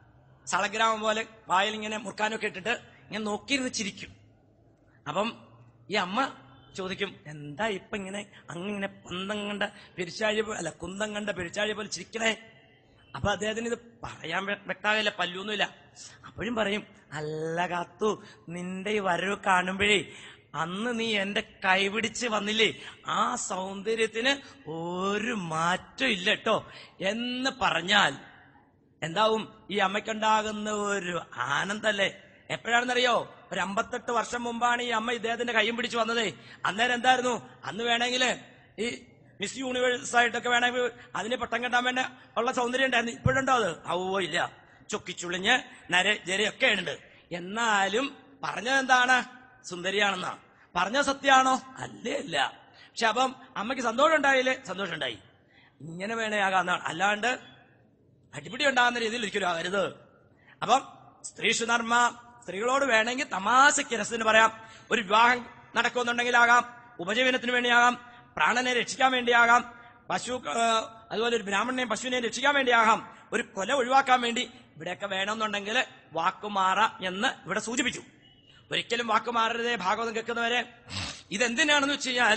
സളഗ്രാമം പോലെ വായിൽ ഇങ്ങനെ മുറുക്കാനൊക്കെ ഇട്ടിട്ട് ഇങ്ങനെ നോക്കിയിരുന്ന് ചിരിക്കും അപ്പം ഈ അമ്മ ചോദിക്കും എന്താ ഇപ്പൊ ഇങ്ങനെ അങ്ങനെ പന്തം കണ്ട പെരിച്ചാഴി പോ- അല്ല കുന്തം കണ്ട പെരിച്ചാഴി പോലെ ചിരിക്കണേ അപ്പൊ അദ്ദേഹത്തിന് ഇത് പറയാൻ വ്യ- വ്യക്തമാകില്ല പല്ലൊന്നുമില്ല അപ്പോഴും പറയും അല്ല കാത്തു നിന്റെ ഈ വരവ് കാണുമ്പോഴേ അന്ന് നീ എന്റെ കൈപിടിച്ച് വന്നില്ലേ ആ സൗന്ദര്യത്തിന് ഒരു മാറ്റം ഇല്ല കേട്ടോ എന്ന് പറഞ്ഞാൽ എന്താവും ഈ അമ്മയ്ക്കുണ്ടാകുന്ന ഒരു ആനന്ദല്ലേ എപ്പോഴാണെന്നറിയോ ഒരു അമ്പത്തെട്ട് വർഷം മുമ്പാണ് ഈ അമ്മ ഇദ്ദേഹത്തിന്റെ കൈയും പിടിച്ചു വന്നത് അന്നേരം എന്തായിരുന്നു അന്ന് വേണമെങ്കിൽ ഈ മിസ് യൂണിവേഴ്സ് ആയിട്ടൊക്കെ വേണമെങ്കിൽ അതിന് പട്ടം കെട്ടാൻ വേണ്ട ഉള്ള സൗന്ദര്യം ഉണ്ടായിരുന്നു ഇപ്പോഴുണ്ടോ അത് അവോ ഇല്ല ചൊക്കിച്ചുളിഞ്ഞ് നര ജരയൊക്കെ ഉണ്ട് എന്നാലും പറഞ്ഞത് എന്താണ് സുന്ദരിയാണെന്നാ പറഞ്ഞ സത്യാണോ അല്ലേ അല്ല പക്ഷെ അപ്പം അമ്മയ്ക്ക് സന്തോഷം ഉണ്ടായില്ലേ സന്തോഷം ഉണ്ടായി ഇങ്ങനെ വേണേ ആകാന്നാണ് അല്ലാണ്ട് അടിപിടി ഉണ്ടാകുന്ന രീതിയിൽ ഒരിക്കലും ആകരുത് അപ്പം സ്ത്രീഷു നർമ്മ സ്ത്രീകളോട് വേണമെങ്കിൽ തമാശയ്ക്ക് രസത്തിന് പറയാം ഒരു വിവാഹം നടക്കുന്നുണ്ടെങ്കിലാകാം ഉപജീവനത്തിന് വേണ്ടിയാകാം പ്രാണനെ രക്ഷിക്കാൻ വേണ്ടിയാകാം പശു ആ, അതുപോലെ ഒരു ബ്രാഹ്മണനെയും പശുവിനെയും രക്ഷിക്കാൻ വേണ്ടിയാകാം ഒരു കൊല ഒഴിവാക്കാൻ വേണ്ടി ഇവിടെയൊക്കെ വേണമെന്നുണ്ടെങ്കിൽ വാക്കുമാറ എന്ന് ഇവിടെ സൂചിപ്പിച്ചു ഒരിക്കലും വാക്കുമാറരുതേ ഭാഗവതം കേൾക്കുന്നവരെ ഇതെന്തിനാണെന്ന് വെച്ച് കഴിഞ്ഞാൽ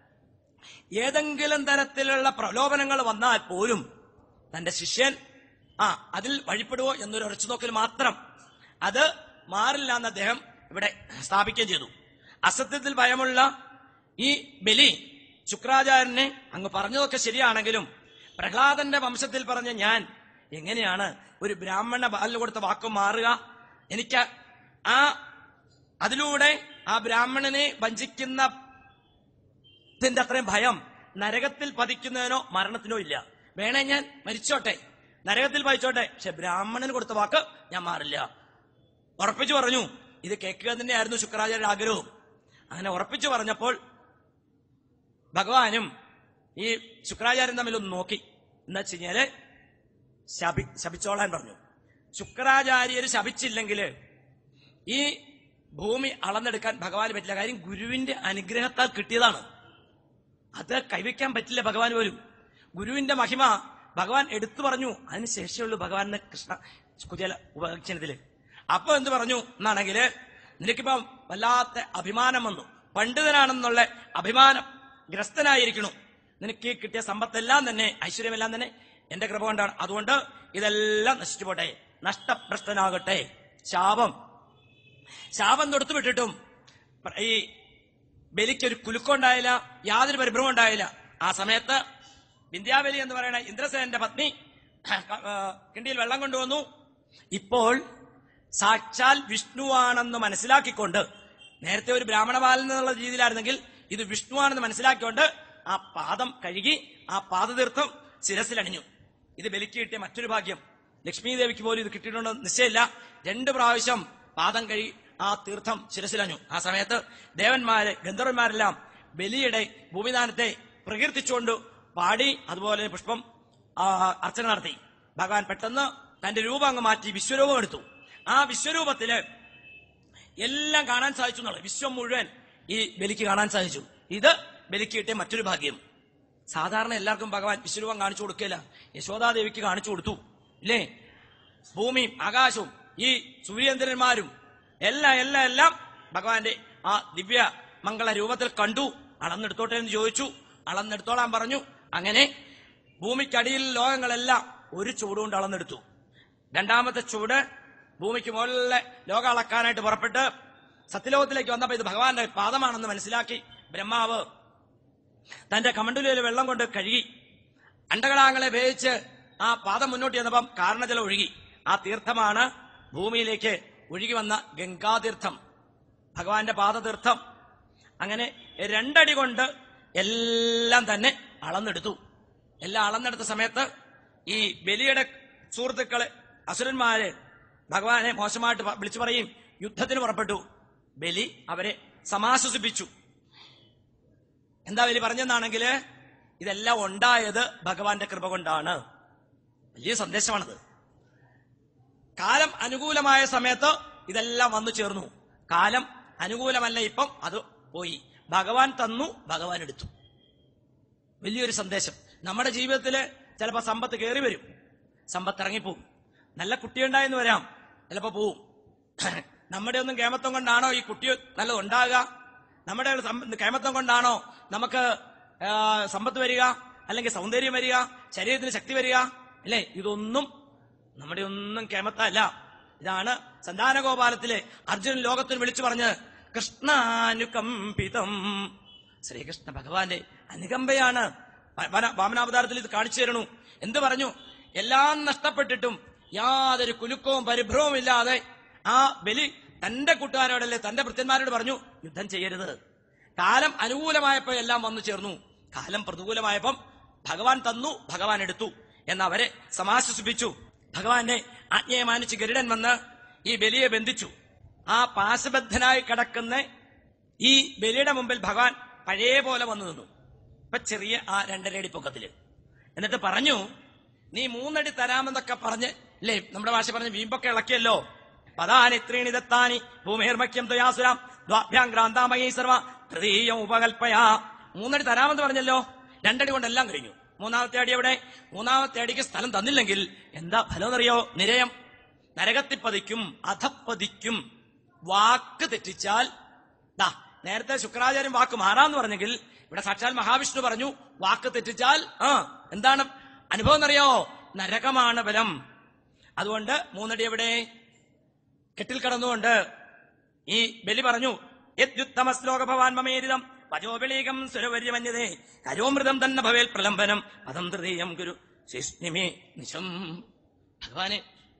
ഏതെങ്കിലും തരത്തിലുള്ള പ്രലോഭനങ്ങൾ വന്നാൽ പോലും തന്റെ ശിഷ്യൻ ആ അതിൽ വഴിപ്പെടുവോ എന്നൊരു ഉറച്ചുനോക്കൽ മാത്രം അത് മാറില്ല എന്ന് അദ്ദേഹം ഇവിടെ സ്ഥാപിക്കുകയും ചെയ്തു അസത്യത്തിൽ ഭയമുള്ള ഈ ബലി ശുക്രാചാര്യനെ അങ്ങ് പറഞ്ഞതൊക്കെ ശരിയാണെങ്കിലും പ്രഹ്ലാദന്റെ വംശത്തിൽ പറഞ്ഞ ഞാൻ എങ്ങനെയാണ് ഒരു ബ്രാഹ്മണ ബാലിന് കൊടുത്ത വാക്കും മാറുക എനിക്ക് ആ അതിലൂടെ ആ ബ്രാഹ്മണനെ വഞ്ചിക്കുന്ന ത്തിന്റെ അത്രയും ഭയം നരകത്തിൽ പതിക്കുന്നതിനോ മരണത്തിനോ ഇല്ല വേണേ ഞാൻ മരിച്ചോട്ടെ നരകത്തിൽ പതിച്ചോട്ടെ പക്ഷെ ബ്രാഹ്മണന് കൊടുത്ത വാക്ക് ഞാൻ മാറില്ല ഉറപ്പിച്ചു പറഞ്ഞു ഇത് കേൾക്കുക തന്നെയായിരുന്നു ശുക്രാചാര്യ ആഗ്രഹവും അങ്ങനെ ഉറപ്പിച്ചു പറഞ്ഞപ്പോൾ ഭഗവാനും ഈ ശുക്രാചാര്യൻ തമ്മിൽ ഒന്ന് നോക്കി എന്താ വെച്ച് കഴിഞ്ഞാല് ശപി ശപിച്ചോളാൻ പറഞ്ഞു ശുക്രാചാര്യര് ശപിച്ചില്ലെങ്കിൽ ഈ ഭൂമി അളന്നെടുക്കാൻ ഭഗവാന് പറ്റില്ല കാര്യം ഗുരുവിന്റെ അനുഗ്രഹത്താൽ കിട്ടിയതാണ് അത് കൈവയ്ക്കാൻ പറ്റില്ല ഭഗവാൻ പോലും ഗുരുവിന്റെ മഹിമ ഭഗവാൻ എടുത്തു പറഞ്ഞു അതിന് ശേഷമുള്ളൂ ഭഗവാന്റെ കൃഷ്ണ കുചേല ഉപക്ഷണത്തില് അപ്പൊ എന്ത് പറഞ്ഞു എന്നാണെങ്കില് നിനക്കിപ്പം വല്ലാത്ത അഭിമാനം വന്നു പണ്ഡിതനാണെന്നുള്ള അഭിമാനം ഗ്രസ്തനായിരിക്കണു നിനക്ക് ഈ കിട്ടിയ സമ്പത്തെല്ലാം തന്നെ ഐശ്വര്യമെല്ലാം തന്നെ എന്റെ കൃപ കൊണ്ടാണ് അതുകൊണ്ട് ഇതെല്ലാം നശിച്ചു പോട്ടെ നഷ്ടഭ്രഷ്ടനാകട്ടെ ശാപം ശാപം തൊടുത്തു വിട്ടിട്ടും പ്ര- ഈ ബലിക്കൊരു കുലുക്കമുണ്ടായില്ല യാതൊരു പരിഭ്രമം ഉണ്ടായില്ല ആ സമയത്ത് വിന്ധ്യാബലി എന്ന് പറയുന്ന ഇന്ദ്രസേനന്റെ പത്നി ആ, കിണ്ടിയിൽ വെള്ളം കൊണ്ടുവന്നു ഇപ്പോൾ സാക്ഷാൽ വിഷ്ണുവാണെന്ന് മനസ്സിലാക്കിക്കൊണ്ട് നേരത്തെ ഒരു ബ്രാഹ്മണ ബാലൻ എന്നുള്ള രീതിയിലായിരുന്നെങ്കിൽ ഇത് വിഷ്ണുവാണെന്ന് മനസ്സിലാക്കിക്കൊണ്ട് ആ പാദം കഴുകി ആ പാദതീർത്ഥം ശിരസിലണിഞ്ഞു ഇത് ബലിക്ക് കിട്ടിയ മറ്റൊരു ഭാഗ്യം ലക്ഷ്മി ദേവിക്ക് പോലും ഇത് കിട്ടിയിട്ടുണ്ടോ നിശ്ചയമില്ല രണ്ട് പ്രാവശ്യം പാദം കഴുകി ആ തീർത്ഥം ശിരസിലഞ്ഞു ആ സമയത്ത് ദേവന്മാര് ഗന്ധർവന്മാരെല്ലാം ബലിയുടെ ഭൂമിദാനത്തെ പ്രകീർത്തിച്ചുകൊണ്ട് പാടി അതുപോലെ പുഷ്പം ആ, അർച്ചന നടത്തി ഭഗവാൻ പെട്ടെന്ന് തന്റെ രൂപം അങ്ങ് മാറ്റി വിശ്വരൂപം എടുത്തു ആ വിശ്വരൂപത്തില് എല്ലാം കാണാൻ സാധിച്ചു എന്നുള്ളത് വിശ്വം മുഴുവൻ ഈ ബലിക്ക് കാണാൻ സാധിച്ചു ഇത് ബലിക്ക് കിട്ടിയ മറ്റൊരു ഭാഗ്യം സാധാരണ എല്ലാവർക്കും ഭഗവാൻ വിശ്വരൂപം കാണിച്ചു കൊടുക്കില്ല യശോദാദേവിക്ക് കാണിച്ചു കൊടുത്തു ഇല്ലേ ഭൂമിയും ആകാശവും ഈ സൂര്യേന്ദ്രന്മാരും എല്ലാം എല്ലാം എല്ലാം ഭഗവാന്റെ ആ ദിവ്യ മംഗള രൂപത്തിൽ കണ്ടു അളന്നെടുത്തോട്ടെ എന്ന് ചോദിച്ചു അളന്നെടുത്തോളാൻ പറഞ്ഞു അങ്ങനെ ഭൂമിക്കടിയിൽ ലോകങ്ങളെല്ലാം ഒരു ചൂടുകൊണ്ട് അളന്നെടുത്തു രണ്ടാമത്തെ ചൂട് ഭൂമിക്ക് മുകളിലെ ലോകം അളക്കാനായിട്ട് പുറപ്പെട്ട് സത്യലോകത്തിലേക്ക് വന്നപ്പോ ഇത് ഭഗവാന്റെ പാദമാണെന്ന് മനസ്സിലാക്കി ബ്രഹ്മാവ് തന്റെ കമണ്ടുലയിൽ വെള്ളം കൊണ്ട് കഴുകി അണ്ടകളാങ്ങളെ വേവിച്ച് ആ പാദം മുന്നോട്ട് ചെന്നപ്പം കാരണജലം ഒഴുകി ആ തീർത്ഥമാണ് ഭൂമിയിലേക്ക് ഒഴുകി വന്ന ഗംഗാതീർത്ഥം ഭഗവാന്റെ പാദതീർത്ഥം അങ്ങനെ രണ്ടടി കൊണ്ട് എല്ലാം തന്നെ അളന്നെടുത്തു എല്ലാം അളന്നെടുത്ത സമയത്ത് ഈ ബലിയുടെ സുഹൃത്തുക്കള് അസുരന്മാര് ഭഗവാനെ മോശമായിട്ട് പ- വിളിച്ചു പറയും യുദ്ധത്തിന് പുറപ്പെട്ടു ബലി അവരെ സമാശ്വസിപ്പിച്ചു എന്താ ബലി പറഞ്ഞെന്നാണെങ്കിൽ ഇതെല്ലാം ഉണ്ടായത് ഭഗവാന്റെ കൃപ കൊണ്ടാണ് വലിയ സന്ദേശമാണത് കാലം അനുകൂലമായ സമയത്ത് ഇതെല്ലാം വന്നു ചേർന്നു കാലം അനുകൂലമല്ല ഇപ്പം അത് പോയി ഭഗവാൻ തന്നു ഭഗവാൻ എടുത്തു വലിയൊരു സന്ദേശം നമ്മുടെ ജീവിതത്തിൽ ചിലപ്പോ സമ്പത്ത് കയറി വരും സമ്പത്ത് ഇറങ്ങിപ്പോവും നല്ല കുട്ടിയുണ്ടായെന്ന് വരാം ചിലപ്പോ പോവും നമ്മുടെ ഒന്നും കേമത്വം കൊണ്ടാണോ ഈ കുട്ടി നല്ലത് ഉണ്ടാകുക നമ്മുടെ ഒരു സം- കേമത്വം കൊണ്ടാണോ നമുക്ക് ആ, സമ്പത്ത് വരിക അല്ലെങ്കിൽ സൗന്ദര്യം വരിക ശരീരത്തിന് ശക്തി വരിക അല്ലേ ഇതൊന്നും നമ്മുടെ ഒന്നും കേമത്തല്ല ഇതാണ് സന്താനഗോപാലത്തിലെ അർജുനൻ ലോകത്തിന് വിളിച്ചു പറഞ്ഞ് കൃഷ്ണാനുകമ്പിതം ശ്രീകൃഷ്ണ ഭഗവാന്റെ അനുകമ്പയാണ് വ- വന- വാമനാവതാരത്തിൽ ഇത് കാണിച്ചു തരണു എന്ത് പറഞ്ഞു എല്ലാം നഷ്ടപ്പെട്ടിട്ടും യാതൊരു കുലുക്കവും പരിഭ്രമവും ഇല്ലാതെ ആ ബലി തന്റെ കൂട്ടുകാരോടല്ലേ തന്റെ ഭൃത്യന്മാരോട് പറഞ്ഞു യുദ്ധം ചെയ്യരുത് കാലം അനുകൂലമായപ്പോൾ എല്ലാം വന്നു ചേർന്നു കാലം പ്രതികൂലമായപ്പം ഭഗവാൻ തന്നു ഭഗവാൻ എടുത്തു എന്നവരെ സമാശ്വസിപ്പിച്ചു ഭഗവാന്റെ ആജ്ഞയെ മാനിച്ച് ഗരുഡൻ വന്ന് ഈ ബലിയെ ബന്ധിച്ചു ആ പാശബദ്ധനായി കിടക്കുന്ന ഈ ബലിയുടെ മുമ്പിൽ ഭഗവാൻ പഴയ പോലെ വന്നു നിന്നു ഇപ്പൊ ചെറിയ ആ രണ്ടരയടി പൊക്കത്തില് എന്നിട്ട് പറഞ്ഞു നീ മൂന്നടി തരാമെന്നൊക്കെ പറഞ്ഞ് അല്ലേ നമ്മുടെ ഭാഷ പറഞ്ഞ് വീമ്പൊക്കെ ഇളക്കിയല്ലോ പതാനി ത്രീണിതത്താനി ഭൂമിർമക്യം ത്വയാസുരാം ദ്വാഭ്യാം ക്രാന്താമയീ സർവ തൃതീയം ഉപകൽപ്പയാ മൂന്നടി തരാമെന്ന് പറഞ്ഞല്ലോ രണ്ടടി കൊണ്ടെല്ലാം കഴിഞ്ഞു മൂന്നാമത്തെ അടി എവിടെ മൂന്നാമത്തെ അടിക്ക് സ്ഥലം തന്നില്ലെങ്കിൽ എന്താ ഫലം എന്നറിയോ നിരയം നരകത്തിൽ പതിക്കും അധപ്പതിക്കും വാക്ക് തെറ്റിച്ചാൽ ദാ നേരത്തെ ശുക്രാചാര്യൻ വാക്ക് മാറാന്ന് പറഞ്ഞെങ്കിൽ ഇവിടെ സാക്ഷാൽ മഹാവിഷ്ണു പറഞ്ഞു വാക്ക് തെറ്റിച്ചാൽ ആ എന്താണ് അനുഭവം എന്നറിയോ നരകമാണ് ബലം അതുകൊണ്ട് മൂന്നടി എവിടെ കെട്ടിൽ കടന്നുകൊണ്ട് ഈ ബലി പറഞ്ഞു യദ്യുത്തമ ശ്ലോക ഭവാൻ മമേരിതം വജോബലീകം സുരവര്യമന്യതേ കരോമൃതം തന്നെ ഭവേൽ പ്രലംബനം പദം തൃതീയം ഗുരു ശിഷ്ണിമേ നിശം ഭഗവാനെ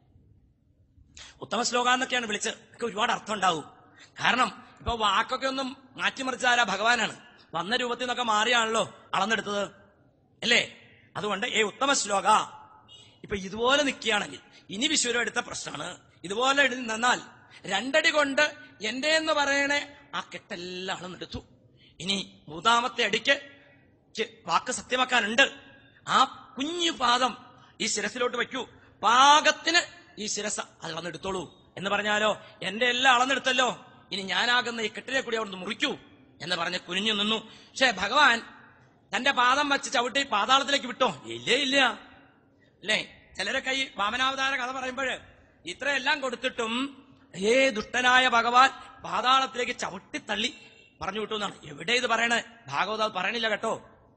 ഉത്തമ ശ്ലോക എന്നൊക്കെയാണ് വിളിച്ചത് ഒക്കെ ഒരുപാട് അർത്ഥം ഉണ്ടാവും കാരണം ഇപ്പൊ വാക്കൊക്കെ ഒന്നും മാറ്റിമറിച്ചാലാ ഭഗവാനാണ് വന്ന രൂപത്തിൽ നിന്നൊക്കെ മാറിയാണല്ലോ അളന്നെടുത്തത് അല്ലേ അതുകൊണ്ട് ഏ ഉത്തമ ശ്ലോക ഇപ്പൊ ഇതുപോലെ നിൽക്കുകയാണെങ്കിൽ ഇനി വിശ്വരം എടുത്ത പ്രശ്നമാണ് ഇതുപോലെ ഇടി നിന്നാൽ രണ്ടടി കൊണ്ട് എന്റെ എന്ന് പറയണേ ആ കെട്ടെല്ലാം അളന്നെടുത്തു ഇനി മൂന്നാമത്തെ അടിക്ക് ക്ക് വാക്ക് സത്യമാക്കാനുണ്ട് ആ കുഞ്ഞു പാദം ഈ ശിരസിലോട്ട് വയ്ക്കൂ പാകത്തിന് ഈ ശിരസ അത് അളന്നെടുത്തോളൂ എന്ന് പറഞ്ഞാലോ എന്റെ എല്ലാം അളന്നെടുത്തല്ലോ ഇനി ഞാനാകുന്ന ഈ കെട്ടിനെ കൂടി അവിടുന്ന് മുറിക്കൂ എന്ന് പറഞ്ഞ് കുനിഞ്ഞു നിന്നു പക്ഷേ ഭഗവാൻ തന്റെ പാദം വച്ച് ചവിട്ടി പാതാളത്തിലേക്ക് വിട്ടോ ഇല്ലേ ഇല്ല അല്ലേ ചിലരൊക്കെ ഈ വാമനാവതാര കഥ പറയുമ്പോൾ ഇത്രയെല്ലാം കൊടുത്തിട്ടും ഏ ദുഷ്ടനായ ഭഗവാൻ പാതാളത്തിലേക്ക് ചവിട്ടിത്തള്ളി പറഞ്ഞു വിട്ടു എന്നാണ് എവിടെ ഇത് പറയണേ ഭാഗവതം അത് പറയണില്ല കേട്ടോ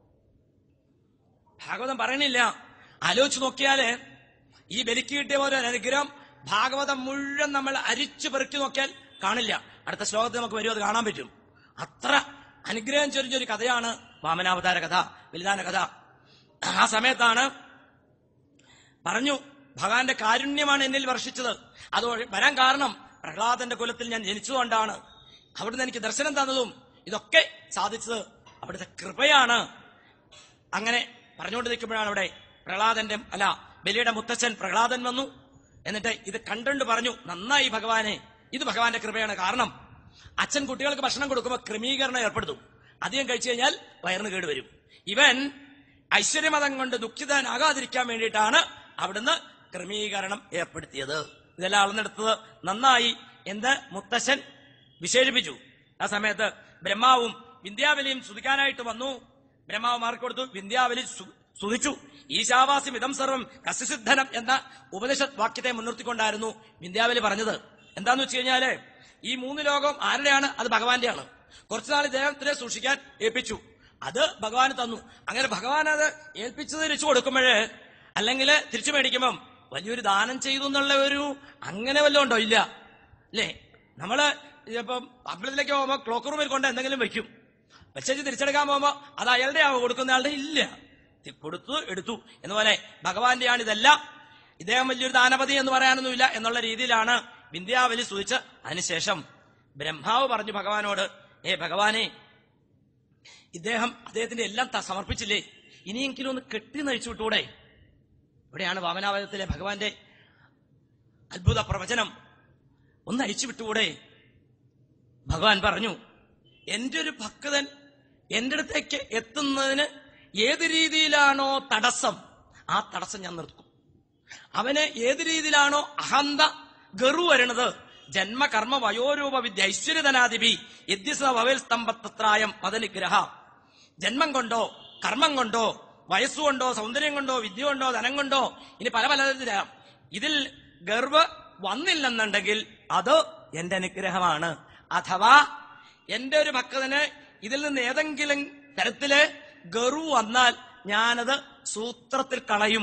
ഭാഗവതം പറയണില്ല ആലോചിച്ച് നോക്കിയാല് ഈ ബലിക്ക് കിട്ടിയ പോലെ ഒരു അനുഗ്രഹം ഭാഗവതം മുഴുവൻ നമ്മൾ അരിച്ചു പെറുക്കി നോക്കിയാൽ കാണില്ല അടുത്ത ശ്ലോകത്തിൽ നമുക്ക് വരും അത് കാണാൻ പറ്റും അത്ര അനുഗ്രഹം ചൊരിഞ്ഞൊരു കഥയാണ് വാമനാവതാര കഥ ബലിദാന കഥ ആ സമയത്താണ് പറഞ്ഞു ഭഗവാന്റെ കാരുണ്യമാണ് എന്നിൽ വർഷിച്ചത് അത് വരാൻ കാരണം പ്രഹ്ലാദന്റെ കുലത്തിൽ ഞാൻ ജനിച്ചതുകൊണ്ടാണ് അവിടുന്ന് എനിക്ക് ദർശനം തന്നതും ഇതൊക്കെ സാധിച്ചത് അവിടുത്തെ കൃപയാണ് അങ്ങനെ പറഞ്ഞുകൊണ്ട് നിൽക്കുമ്പോഴാണ് അവിടെ പ്രഹ്ലാദന്റെ അല്ല ബലിയുടെ മുത്തച്ഛൻ പ്രഹ്ലാദൻ വന്നു എന്നിട്ട് ഇത് കണ്ടുകൊണ്ട് പറഞ്ഞു നന്നായി ഭഗവാനെ ഇത് ഭഗവാന്റെ കൃപയാണ് കാരണം അച്ഛൻ കുട്ടികൾക്ക് ഭക്ഷണം കൊടുക്കുമ്പോൾ ക്രമീകരണം ഏർപ്പെടുത്തും അധികം കഴിച്ചു കഴിഞ്ഞാൽ വയറിന് കേടുവരും ഇവൻ ഐശ്വര്യമതം കൊണ്ട് ദുഃഖിതനാകാതിരിക്കാൻ വേണ്ടിയിട്ടാണ് അവിടുന്ന് ക്രമീകരണം ഏർപ്പെടുത്തിയത് ഇതെല്ലാം അളന്നെടുത്തത് നന്നായി എന്ന് മുത്തശ്ശൻ വിശേഷിപ്പിച്ചു ആ സമയത്ത് ബ്രഹ്മാവും വിന്ധ്യാവലിയും സ്തുതിക്കാനായിട്ട് വന്നു ബ്രഹ്മാവ് മാർക്ക് കൊടുത്തു വിന്ധ്യാവലി സു- സ്തുതിച്ചു ഈശാവാസ്യം ഇതം സർവം കസ്യസിദ്ധനം എന്ന ഉപനിഷത്ത് വാക്യത്തെ മുൻനിർത്തിക്കൊണ്ടായിരുന്നു വിന്ധ്യാവലി പറഞ്ഞത് എന്താന്ന് വെച്ച് കഴിഞ്ഞാല് ഈ മൂന്ന് ലോകം ആരുടെയാണ് അത് ഭഗവാന്റെയാണ് കുറച്ചുനാൾ ദേഹത്തിനെ സൂക്ഷിക്കാൻ ഏൽപ്പിച്ചു അത് ഭഗവാന് തന്നു അങ്ങനെ ഭഗവാൻ അത് ഏൽപ്പിച്ചത് തിരിച്ചു കൊടുക്കുമ്പോഴേ അല്ലെങ്കിൽ തിരിച്ചു മേടിക്കുമ്പം വലിയൊരു ദാനം ചെയ്തു എന്നുള്ള ഒരു അങ്ങനെ വല്ലതും ഉണ്ടോ ഇല്ല അല്ലേ നമ്മള് ഇപ്പം അമ്പലത്തിലേക്ക് പോകുമ്പോ ക്ലോക്ക് റൂമിൽ കൊണ്ട് എന്തെങ്കിലും വെക്കും വെച്ചു തിരിച്ചെടുക്കാൻ പോകുമ്പോ അത് അയാളുടെ ആവോ കൊടുക്കുന്ന ആളുടെ ഇല്ല തി- കൊടുത്തു എടുത്തു എന്നുപോലെ ഭഗവാന്റെയാണ് ഇതെല്ലാം ഇദ്ദേഹം വലിയൊരു ദാനപതി എന്ന് പറയാനൊന്നുമില്ല എന്നുള്ള രീതിയിലാണ് വിന്ധ്യാവലി സൂചിച്ച് അതിനുശേഷം ബ്രഹ്മാവ് പറഞ്ഞു ഭഗവാനോട് ഏ ഭഗവാനെ ഇദ്ദേഹം അദ്ദേഹത്തിന്റെ എല്ലാം ത- സമർപ്പിച്ചില്ലേ ഇനിയെങ്കിലും ഒന്ന് കെട്ടി നഴിച്ചു വിട്ടൂടെ ഇവിടെയാണ് വാമനാവതത്തിലെ ഭഗവാന്റെ അത്ഭുത പ്രവചനം ഒന്ന് അഴിച്ചു വിട്ടുകൂടെ ഭഗവാൻ പറഞ്ഞു എന്റെ ഒരു ഭക്തൻ എന്റെ അടുത്തേക്ക് എത്തുന്നതിന് ഏത് രീതിയിലാണോ തടസ്സം ആ തടസ്സം ഞാൻ നിർത്തും അവന് ഏത് രീതിയിലാണോ അഹന്ത ഗറു വരണത് ജന്മകർമ്മ വയോരൂപ വിദ്യ ഐശ്വര്യധനാധിപി യദ്യസ വവേൽ സ്തംഭത്രായം മതനിഗ്രഹ ജന്മം കൊണ്ടോ കർമ്മം കൊണ്ടോ വയസ്സുകൊണ്ടോ സൗന്ദര്യം കൊണ്ടോ വിദ്യ കൊണ്ടോ ധനം കൊണ്ടോ ഇനി പല പലതരം ഇതിൽ ഗർവ് വന്നില്ലെന്നുണ്ടെങ്കിൽ അത് എന്റെ അനുഗ്രഹമാണ് അഥവാ എന്റെ ഒരു ഭക്തന് ഇതിൽ നിന്ന് ഏതെങ്കിലും തരത്തില് ഗറു വന്നാൽ ഞാനത് സൂത്രത്തിൽ കളയും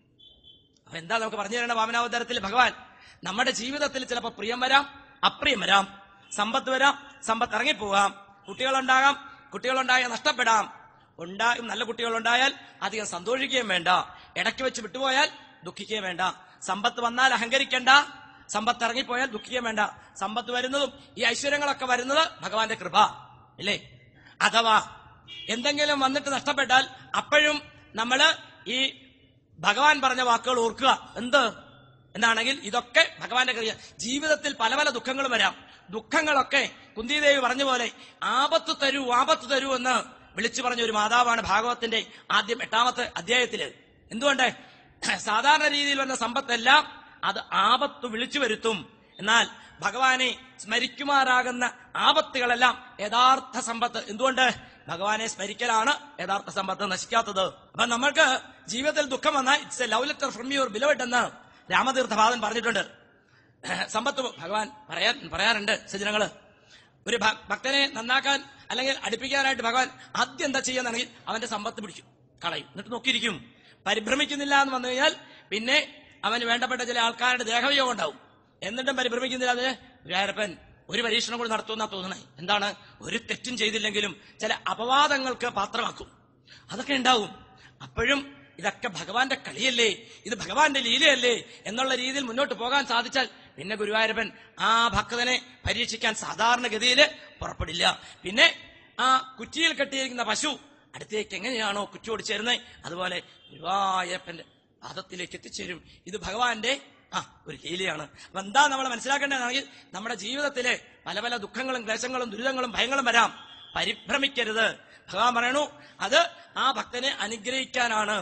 അപ്പൊ എന്താ നമുക്ക് പറഞ്ഞു തരേണ്ട വാമനാവതാരത്തിൽ ഭഗവാൻ നമ്മുടെ ജീവിതത്തിൽ ചിലപ്പോൾ പ്രിയം വരാം അപ്രിയം വരാം സമ്പത്ത് വരാം സമ്പത്ത് ഇറങ്ങിപ്പോകാം കുട്ടികളുണ്ടാകാം കുട്ടികളുണ്ടായാൽ നഷ്ടപ്പെടാം ഉണ്ടായും നല്ല കുട്ടികളുണ്ടായാൽ അധികം സന്തോഷിക്കുകയും വേണ്ട ഇടയ്ക്ക് വെച്ച് വിട്ടുപോയാൽ ദുഃഖിക്കുകയും വേണ്ട സമ്പത്ത് വന്നാൽ അഹങ്കരിക്കേണ്ട സമ്പത്ത് ഇറങ്ങിപ്പോയാൽ ദുഃഖിക്കുകയും വേണ്ട സമ്പത്ത് വരുന്നതും ഈ ഐശ്വര്യങ്ങളൊക്കെ വരുന്നത് ഭഗവാന്റെ കൃപ ഇല്ലേ അഥവാ എന്തെങ്കിലും വന്നിട്ട് നഷ്ടപ്പെട്ടാൽ അപ്പോഴും നമ്മള് ഈ ഭഗവാൻ പറഞ്ഞ വാക്കുകൾ ഓർക്കുക എന്ത് എന്താണെങ്കിൽ ഇതൊക്കെ ഭഗവാന്റെ ക്രിയ ജീവിതത്തിൽ പല പല ദുഃഖങ്ങളും വരാം ദുഃഖങ്ങളൊക്കെ കുന്തിദേവി പറഞ്ഞ പോലെ ആപത്ത് തരൂ ആപത്ത് തരൂ എന്ന് വിളിച്ചു പറഞ്ഞ ഒരു മാതാവാണ് ഭാഗവത്തിന്റെ ആദ്യം എട്ടാമത്തെ അധ്യായത്തില് എന്തുകൊണ്ട് സാധാരണ രീതിയിൽ വന്ന സമ്പത്തെല്ലാം അത് ആപത്ത് വിളിച്ചു വരുത്തും എന്നാൽ ഭഗവാനെ സ്മരിക്കുമാറാകുന്ന ആപത്തുകളെല്ലാം യഥാർത്ഥ സമ്പത്ത് എന്തുകൊണ്ട് ഭഗവാനെ സ്മരിക്കലാണ് യഥാർത്ഥ സമ്പത്ത് നശിക്കാത്തത് അപ്പൊ നമ്മൾക്ക് ജീവിതത്തിൽ ദുഃഖം വന്നാൽ it's a love letter from your beloved എന്ന് രാമതീർത്ഥപാദൻ പറഞ്ഞിട്ടുണ്ട് സമ്പത്ത് ഭഗവാൻ പറയാൻ പറയാറുണ്ട് സജ്ജനങ്ങള് ഒരു ഭ- ഭക്തനെ നന്നാക്കാൻ അല്ലെങ്കിൽ അടുപ്പിക്കാനായിട്ട് ഭഗവാൻ ആദ്യം എന്താ ചെയ്യാന്നാണെങ്കിൽ അവന്റെ സമ്പത്ത് പിടിക്കും കളയും എന്നിട്ട് നോക്കിയിരിക്കും പരിഭ്രമിക്കുന്നില്ല എന്ന് വന്നു കഴിഞ്ഞാൽ പിന്നെ അവന് വേണ്ടപ്പെട്ട ചില ആൾക്കാരുടെ ദേഹവിയോഗം ഉണ്ടാവും എന്നിട്ടും പരിഭ്രമിക്കുന്നില്ല അത് വ്യാരപ്പൻ ഒരു പരീക്ഷണം കൂടി നടത്തുമെന്നാ തോന്നണേ എന്താണ് ഒരു തെറ്റും ചെയ്തില്ലെങ്കിലും ചില അപവാദങ്ങൾക്ക് പാത്രമാക്കും അതൊക്കെ ഉണ്ടാവും അപ്പോഴും ഇതൊക്കെ ഭഗവാന്റെ കളിയല്ലേ ഇത് ഭഗവാന്റെ ലീലയല്ലേ എന്നുള്ള രീതിയിൽ മുന്നോട്ട് പോകാൻ സാധിച്ചാൽ പിന്നെ ഗുരുവായൂരപ്പൻ ആ ഭക്തനെ പരീക്ഷിക്കാൻ സാധാരണഗതിയിൽ പുറപ്പെടില്ല പിന്നെ ആ കുറ്റിയിൽ കെട്ടിയിരിക്കുന്ന പശു അടുത്തേക്ക് എങ്ങനെയാണോ കുറ്റിയോട് ചേരുന്നത് അതുപോലെ ഗുരുവായൂരപ്പന്റെ പാദത്തിലേക്ക് എത്തിച്ചേരും ഇത് ഭഗവാന്റെ ആ ഒരു ലീലയാണ് അപ്പൊ എന്താ നമ്മൾ മനസ്സിലാക്കേണ്ടതാണെങ്കിൽ നമ്മുടെ ജീവിതത്തിലെ പല പല ദുഃഖങ്ങളും ക്ലേശങ്ങളും ദുരിതങ്ങളും ഭയങ്ങളും വരാം പരിഭ്രമിക്കരുത് ഭഗവാൻ പറയണു അത് ആ ഭക്തനെ അനുഗ്രഹിക്കാനാണ്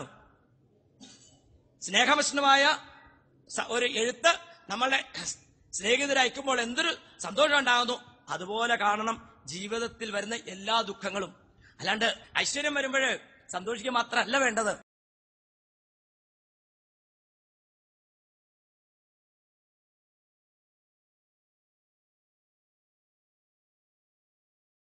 സ്നേഹവശനമായ സ- ഒരു എഴുത്ത് നമ്മളുടെ സ്നേഹിതരയക്കുമ്പോൾ എന്തൊരു സന്തോഷം ഉണ്ടാകുന്നു അതുപോലെ കാണണം ജീവിതത്തിൽ വരുന്ന എല്ലാ ദുഃഖങ്ങളും അല്ലാണ്ട് ഐശ്വര്യം വരുമ്പോൾ സന്തോഷിക്കുക മാത്രമല്ല വേണ്ടത്